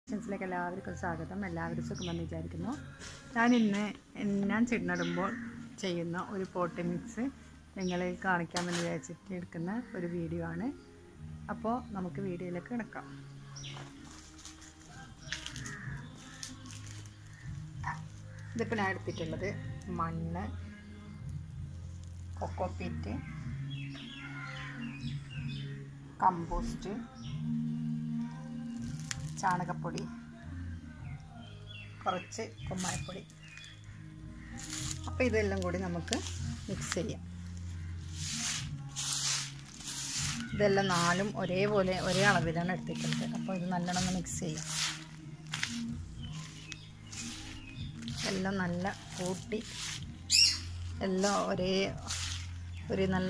സെൻസിലേക്ക് എല്ലാവർക്കും സ്വാഗതം എല്ലാവരും സുഖമെന്ന് വിചാരിക്കുന്നു ഞാൻ ഇന്ന് ഞാൻ ചെടി നടുമ്പോൾ ചെയ്യുന്ന ഒരു പോട്ട് മിക്സ് നിങ്ങളെ കാണിക്കാമെന്ന് വിചാരിച്ചിട്ട് എടുക്കുന്ന ഒരു വീഡിയോ ആണ് അപ്പോൾ നമുക്ക് വീഡിയോയിലേക്ക് കിടക്കാം ഇതിപ്പോൾ ഞാൻ എടുത്തിട്ടുള്ളത് മണ്ണ് കൊക്കോപ്പീറ്റ് കമ്പോസ്റ്റ് ചാണകപ്പൊടി കുറച്ച് കുമ്മായപ്പൊടി അപ്പോൾ ഇതെല്ലാം കൂടി നമുക്ക് മിക്സ് ചെയ്യാം ഇതെല്ലാം നാലും ഒരേപോലെ ഒരേ അളവിലാണ് എടുത്തിട്ടുള്ളത് അപ്പോൾ ഇത് നല്ലോണം ഒന്ന് മിക്സ് ചെയ്യാം എല്ലാം നല്ല കൂട്ടി എല്ലാം ഒരേ ഒരു നല്ല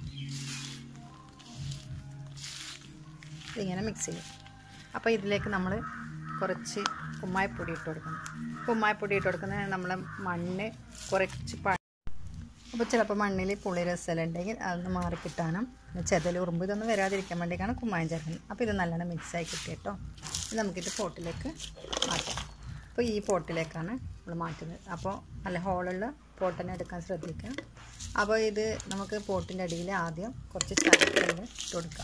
ഇങ്ങനെ മിക്സ് ചെയ്യും അപ്പോൾ ഇതിലേക്ക് നമ്മൾ കുറച്ച് കുമ്മായപ്പൊടി ഇട്ട് കൊടുക്കണം കുമ്മായപ്പൊടി ഇട്ട് കൊടുക്കുന്നത് നമ്മളെ മണ്ണ് കുറച്ച് പ അപ്പോൾ ചിലപ്പോൾ മണ്ണിൽ പുളി രസം ഉണ്ടെങ്കിൽ അതൊന്ന് മാറി കിട്ടാനും പിന്നെ ചെതൽ ഉറുമ്പ് ഇതൊന്നും വരാതിരിക്കാൻ വേണ്ടിയിട്ടാണ് കുമ്മായം ചേർക്കുന്നത് അപ്പോൾ ഇത് നല്ലോണം മിക്സായി കിട്ടി കേട്ടോ ഇത് നമുക്കിത് പോട്ടിലേക്ക് മാറ്റാം അപ്പോൾ ഈ പോട്ടിലേക്കാണ് നമ്മൾ മാറ്റുന്നത് അപ്പോൾ നല്ല ഹോളുള്ള പോട്ട് തന്നെ എടുക്കാൻ ശ്രദ്ധിക്കുക അപ്പോൾ ഇത് നമുക്ക് പോട്ടിൻ്റെ അടിയിൽ ആദ്യം കുറച്ച് ചായക്കല്ല് ഇട്ട് കൊടുക്കാം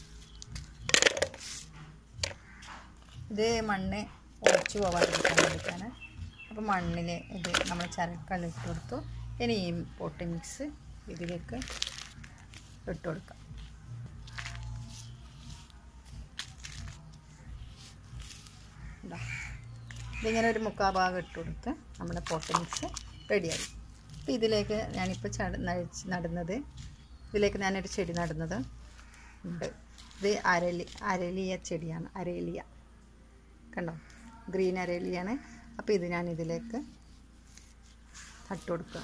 ഇത് മണ്ണ് ഒഴിച്ചു പോകാതിരിക്കാൻ വേണ്ടിയിട്ടാണ് അപ്പോൾ മണ്ണിൽ ഇത് നമ്മൾ ചരക്കല്ല് ഇട്ട് കൊടുത്തു ഇനി ഈ പൊട്ടി മിക്സ് ഇതിലേക്ക് ഇട്ട് കൊടുക്കാം ഇതാ ഇതിങ്ങനെ ഒരു മുക്കാ ഭാഗം ഇട്ട് കൊടുത്ത് നമ്മുടെ പോട്ടി മിക്സ് റെഡിയായി അപ്പോൾ ഇതിലേക്ക് ഞാനിപ്പോൾ ചട നഴിച്ച് നടുന്നത് ഇതിലേക്ക് ഞാനൊരു ചെടി നടുന്നത് ഉണ്ട് ഇത് അരലി അരലിയ ചെടിയാണ് അരലിയ കണ്ടോ ഗ്രീൻ അരലിയാണ് അപ്പോൾ ഇത് ഞാൻ ഇതിലേക്ക് നട്ടു കൊടുക്കുക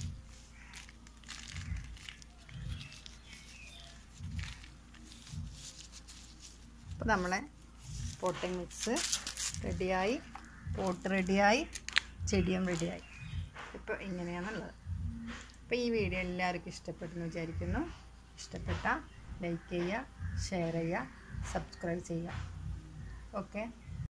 അപ്പോൾ നമ്മളെ പോട്ടിംഗ് മിക്സ് റെഡിയായി പോട്ട് റെഡിയായി ചെടിയും റെഡിയായി ഇപ്പോൾ ഇങ്ങനെയാണുള്ളത് അപ്പോൾ ഈ വീഡിയോ എല്ലാവർക്കും ഇഷ്ടപ്പെട്ടെന്ന് വിചാരിക്കുന്നു ഇഷ്ടപ്പെട്ട ലൈക്ക് ചെയ്യുക ഷെയർ ചെയ്യുക സബ്സ്ക്രൈബ് ചെയ്യുക ഓക്കെ